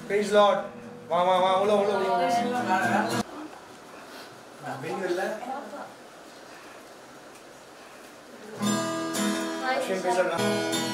Praise Lord. வா வா வா உள்ள உள்ள உள்ள வெயில்ல அஸ்வின் பேசலாம்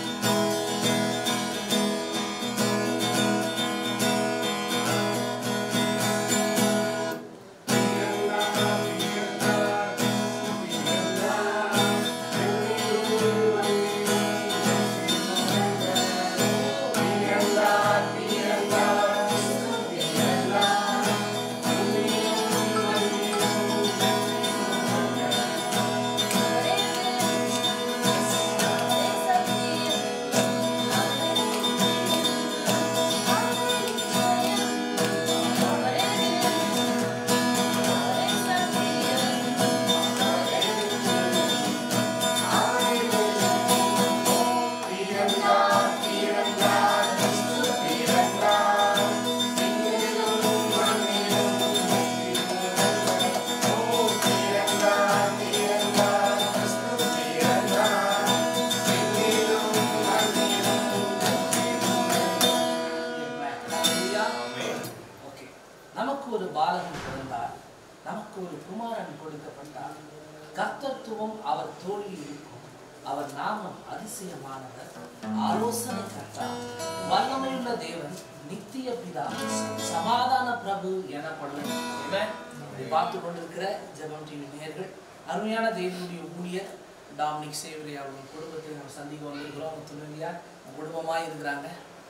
ஓகே நமக்கு ஒரு பாலகன் பிறந்தார் நமக்கு ஒரு குமாரன் கொடுக்கப்பட்டார் கர்த்தத்துவம் அவர் தோளில் இருக்கும் அவர் நாமம் அதிசயமானவர் ஆலோசனை கர்த்தா வல்லமையுள்ள தேவன் நித்திய பிதா சமாதான பிரபு எனப்படுவது Amen. இதை பார்த்து கொண்டிருக்கிற ஜெபம் டிவி நேயர்கள் அருமையான தேவனுடைய ஊழியர் டாமினிக் சேவரி அவர்கள் குடும்பத்தை நம்ம சந்திக்க வந்திருக்கிறோம் அவங்க துணைவியார் குடும்பமாக இருக்கிறாங்க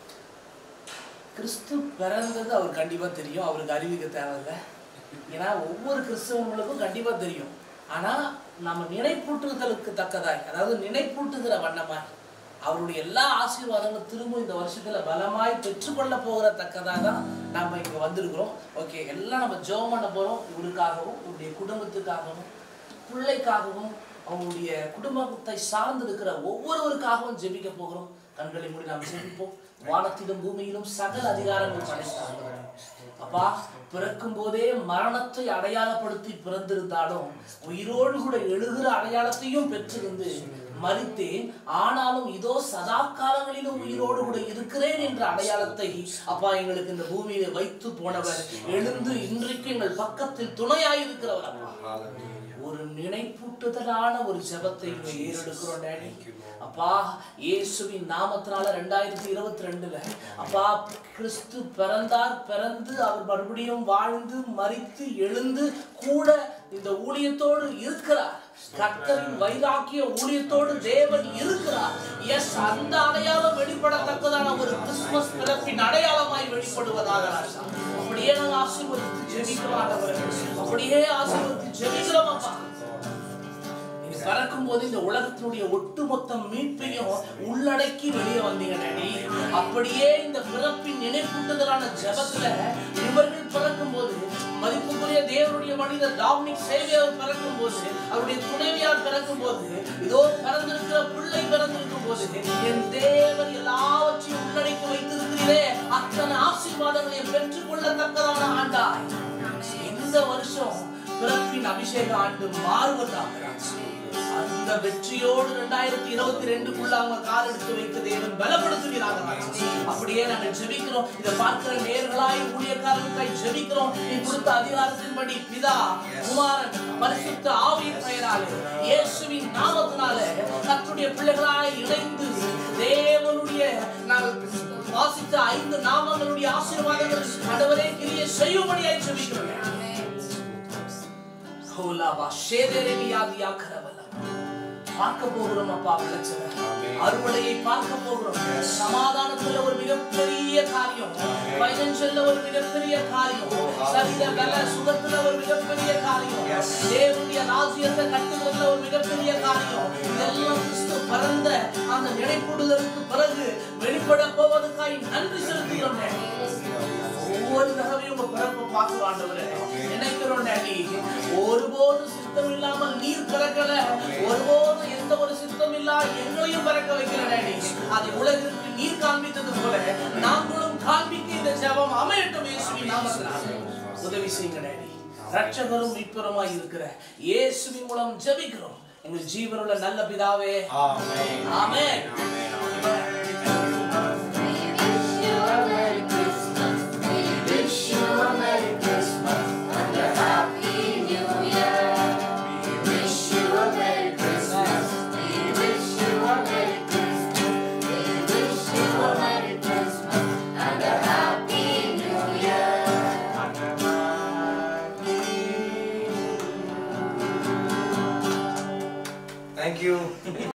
கிறிஸ்து பிறந்தது அவர் கண்டிப்பா தெரியும் அவருக்கு அறிவிக்க தேவையில்லை ஏன்னா ஒவ்வொரு கிறிஸ்தவங்களுக்கும் கண்டிப்பா தெரியும் ஆனா நம்ம நினைப்பூட்டுதலுக்கு தக்கதாய் அதாவது நினைப்பூட்டுகிற வண்ணமாய் அவருடைய எல்லா ஆசீர்வாதங்களும் திரும்ப இந்த வருஷத்துல பலமாய் பெற்றுக்கொள்ள போகிற தக்கதாக தான் நம்ம இங்க வந்திருக்கிறோம் ஓகே எல்லாம் நம்ம ஜெபம் பண்ண போறோம் இவருக்காகவும் இவருடைய குடும்பத்துக்காகவும் பிள்ளைக்காகவும் அவங்களுடைய குடும்பத்தை சார்ந்து இருக்கிற ஒவ்வொருவருக்காகவும் ஜெபிக்க போகிறோம் கண்களை மூடி நாம் ஜெபிப்போம் வானத்திலும் பூமியிலும் சகல அதிகாரங்கள் படைத்தாங்க அப்பா பிறக்கும் போதே மரணத்தை அடையாளப்படுத்தி பிறந்திருந்தாலும் உயிரோடு கூட எழுகிற அடையாளத்தையும் பெற்றிருந்து மறித்தேன் ஆனாலும் இதோ சதா காலங்களிலும் உயிரோடு கூட இருக்கிறேன் என்ற அடையாளத்தை அப்பா எங்களுக்கு இந்த பூமியில வைத்து போனவர் எழுந்து இன்றைக்கு எங்கள் பக்கத்தில் துணையாயிருக்கிறவர் அப்பா ஒரு நினைப்பூட்டுதலான ஒரு ஜெபத்தை இங்க ஏறெடுக்கிறோம் டேடி அப்பா இயேசுவின் நாமத்தினால ரெண்டாயிரத்தி இருபத்தி ரெண்டுல அப்பா கிறிஸ்து பிறந்தார் பிறந்து அவர் மறுபடியும் வாழ்ந்து மரித்து எழுந்து கூட இந்த ஊழியத்தோடு இருக்கிறார் கர்த்தரின் வைராக்கிய ஊழியத்தோடு தேவன் இருக்கிறார் எஸ் அந்த அடையாளம் வெளிப்படத்தக்கதான ஒரு கிறிஸ்துமஸ் பிறப்பின் அடையாளமாய் வெளிப்படுவதாக ராஜா அப்படியே நாங்கள் ஆசீர்வதித்து ஜெபிக்கிறோம் ஆண்டவரே. அப்படியே ஆசீர்வதித்து ஜெபிக்கிறோம் அப்பா நீங்க பிறக்கும் போது இந்த உலகத்தினுடைய ஒட்டுமொத்த மீட்பையும் உள்ளடக்கி வெளியே வந்தீங்க டாடி அப்படியே இந்த பிறப்பின் நினைப்பூட்டுதலான ஜெபத்துல இவர்கள் பிறக்கும் போது மதிப்புக்குரிய தேவனுடைய மனிதர் டாமினிக் சேவியர் பிறக்கும் போது அவருடைய துணைவியார் பிறக்கும் போது இதோ பிறந்திருக்கிற பிள்ளை பிறந்திருக்கும் போது என் தேவன் எல்லாவற்றையும் உள்ளடக்கி வைத்திருக்கிறீரே அத்தனை ஆசீர்வாதங்களையும் பெற்றுக்கொள்ளத்தக்கதான ஆண்டாய் இந்த வருஷம் பிறப்பின் அபிஷேக ஆண்டு மாறுவதாக அந்த வெற்றியோடு ரெண்டாயிரத்தி இருபத்தி ரெண்டுக்குள்ள அவங்க கால் எடுத்து வைத்து தேவன் பலப்படுத்துகிறாங்க அப்படியே நாங்கள் ஜெபிக்கிறோம் இதை பார்க்கிற நேர்களாய் ஊழியக்காரர்களுக்காய் ஜெபிக்கிறோம் நீ கொடுத்த அதிகாரத்தின்படி பிதா குமாரன் பரிசுத்த ஆவியின் பெயராலே இயேசுவின் நாமத்தினாலே கர்த்தருடைய பிள்ளைகளாய் இணைந்து தேவனுடைய நாங்கள் வாசித்த ஐந்து நாமங்களுடைய ஆசீர்வாதங்கள் கடவுளே கிரியை செய்யும்படியாய் ஜெபிக்கிறோம் ஹோலாபா ஷேதேரேனியாதியா கரவலா பார்க்க போகிறோம் அப்பா விளைச்சல அறுவடையை பார்க்க போகிறோம் சமாதானத்துல ஒரு மிகப்பெரிய காரியம் பைனான்சியல்ல ஒரு மிகப்பெரிய காரியம் சரீர பல சுகத்துல ஒரு மிகப்பெரிய காரியம் தேவனுடைய ராஜ்யத்தை கட்டுவதில் ஒரு மிகப்பெரிய காரியம் இதெல்லாம் கிறிஸ்து பரந்த அந்த நினைப்புடுதலுக்கு பிறகு வெளிப்பட போவதற்காய் நன்றி செலுத்துகிறோம் ஒவ்வொரு தடவையும் உங்க பிறப்பை பார்க்கிறோம் ஆண்டவரே நினைக்கிறோம் டாடி ஒருபோதும் சித்தம் இல்லாமல் நீர் பிறக்கல ஒருபோதும் எந்த ஒரு சித்தம் இல்லா எங்களையும் பிறக்க வைக்கிற டாடி அதை உலகிற்கு நீர் காண்பித்தது போல நாங்களும் காண்பிக்க இந்த ஜெபம் அமையட்டும் இயேசுவின் நாமத்தினால உதவி செய்யுங்க டாடி ரட்சகரும் மீட்பருமாய் இருக்கிற இயேசுவின் மூலம் ஜெபிக்கிறோம் எங்கள் ஜீவனுள்ள நல்ல பிதாவே ஆமென் ஆமென்